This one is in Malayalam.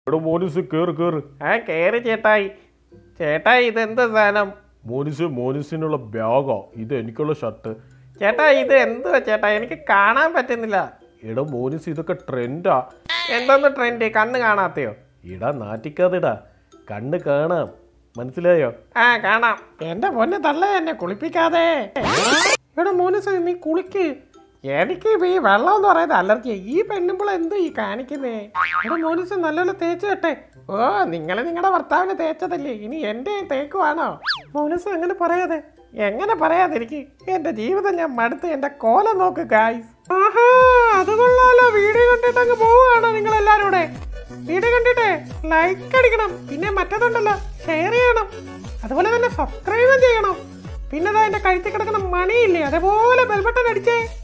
എടാ മോനിസ് കേറ് കേറ് ആ കേറി ചേട്ടായി ചേട്ടായി ഇതെന്ത് സാധനം മോനിസ് മോനിസിനുള്ള ബാഗാ ഇത് എനിക്കുള്ള ഷർട്ട് ചേട്ടാ ഇത് എന്തുവാ ചേട്ടാ എനിക്ക് കാണാൻ പറ്റുന്നില്ല എടാ മോനിസ് ഇതൊക്കെ ട്രെൻഡാ എന്തോന്ന് ട്രെൻഡ് കണ്ണ് കാണാത്തയോ ഇടാ നാറ്റിക്കാതെടാ കണ്ണ് കാണാം മനസ്സിലായോ ആ കാണാം എന്റെ പൊന്നെ തള്ള എന്നെ കുളിപ്പിക്കാതെ എടാ മോനസ് നീ കുളിക്ക് എനിക്ക് ഇപ്പൊ ഈ വെള്ളം എന്ന് പറയുന്നത് അലർജി ഈ പെണ്ണുമ്പോൾ എന്ത് ഈ കാണിക്കുന്നേ എടാ മോനസ് നല്ലോണം തേച്ച് കട്ടെ ഓ നിങ്ങൾ നിങ്ങളുടെ ഭർത്താവിനെ തേച്ചതല്ലേ ഇനി എന്റെ തേക്കുവാണോ മോനസ് അങ്ങനെ പറയാതെ എങ്ങനെ പറയാതിരിക്ക് എന്റെ ജീവിതം ഞാൻ മടുത്ത് എന്റെ കോലം നോക്ക് ഗായ്സ് ആഹാ അത് കൊള്ളാലോ വീഡിയോ കണ്ടിട്ട് അങ്ങ് പോവുകയാണോ നിങ്ങൾ എല്ലാരും കൂടെ വീഡിയോ കണ്ടിട്ട് ലൈക്ക് അടിക്കണം പിന്നെ മറ്റേതുണ്ടല്ലോ ഷെയർ ചെയ്യണം അതുപോലെ തന്നെ സബ്സ്ക്രൈബും ചെയ്യണം പിന്നെ ദാ എന്റെ കഴുത്തിൽ കിടക്കുന്ന മണിയില്ലേ അതേപോലെ ബെൽബട്ടൺ അടിച്ചേ